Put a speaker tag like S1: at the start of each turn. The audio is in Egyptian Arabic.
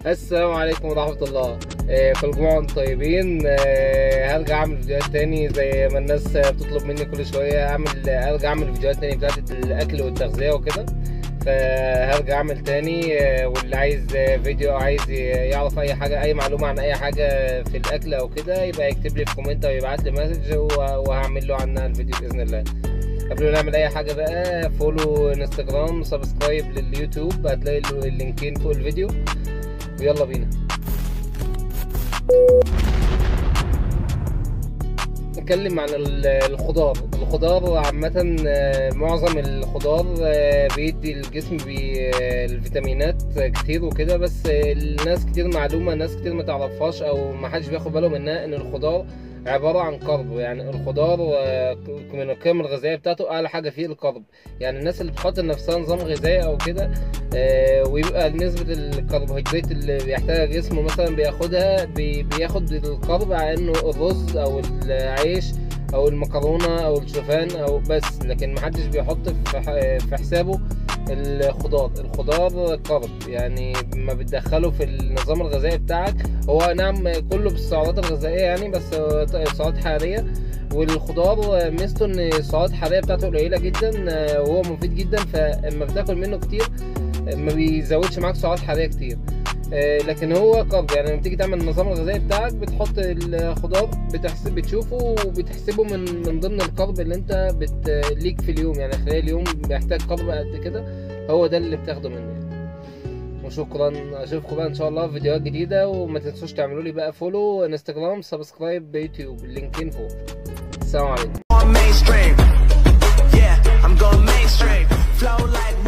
S1: السلام عليكم ورحمة الله آه، كل جمعة وانتم طيبين آه، هرجع اعمل فيديوهات تاني زي ما الناس بتطلب مني كل شوية اعمل ارجع اعمل فيديوهات تاني بتاعت الاكل والتغذية وكده فهرجع اعمل تاني آه، واللي عايز فيديو او عايز يعرف اي حاجة اي معلومة عن اي حاجة في الاكل او كده يبقى يكتب لي في كومنت او يبعت لي مسج وهعمل له عنها الفيديو باذن الله قبل ما نعمل اي حاجه بقى فولو انستجرام سبسكرايب لليوتيوب هتلاقي اللينكين فوق الفيديو ويلا بينا نتكلم عن الخضار الخضار عامة معظم الخضار بيدي الجسم الفيتامينات كتير وكده بس الناس كتير معلومة ناس كتير ما تعرفهاش او ما حدش بياخد باله منها ان الخضار عبارة عن كرب يعني الخضار من القيم الغذائية بتاعته أعلى حاجة فيه الكرب يعني الناس اللي بتحط لنفسها نظام غذائي أو كده ويبقى نسبة الكربوهيدرات اللي بيحتاجها جسمه مثلا بياخدها بياخد الكرب على إنه الرز أو العيش أو المكرونة أو الشوفان أو بس لكن محدش بيحط في حسابه الخضار الخضار كرب يعني ما بتدخله في النظام الغذائي بتاعك هو نعم كله بالسعرات الغذائيه يعني بس سعرات حراريه والخضار ميزته ان السعرات الحراريه بتاعته قليله جدا وهو مفيد جدا فاما بتاكل منه كتير ما بيزودش معاك سعرات حراريه كتير لكن هو كرب يعني لما تيجي تعمل النظام الغذائي بتاعك بتحط الخضار بتحسب بتشوفه وبتحسبه من من ضمن الكرب اللي انت بت ليك في اليوم يعني خلال اليوم بيحتاج كرب قد كده هو ده اللي بتاخده منه يعني. وشكرا اشوفكم بقى ان شاء الله في فيديوهات جديده وما تنسوش تعملوا لي بقى فولو انستجرام سبسكرايب بيوتيوب اللينكين فوق السلام عليكم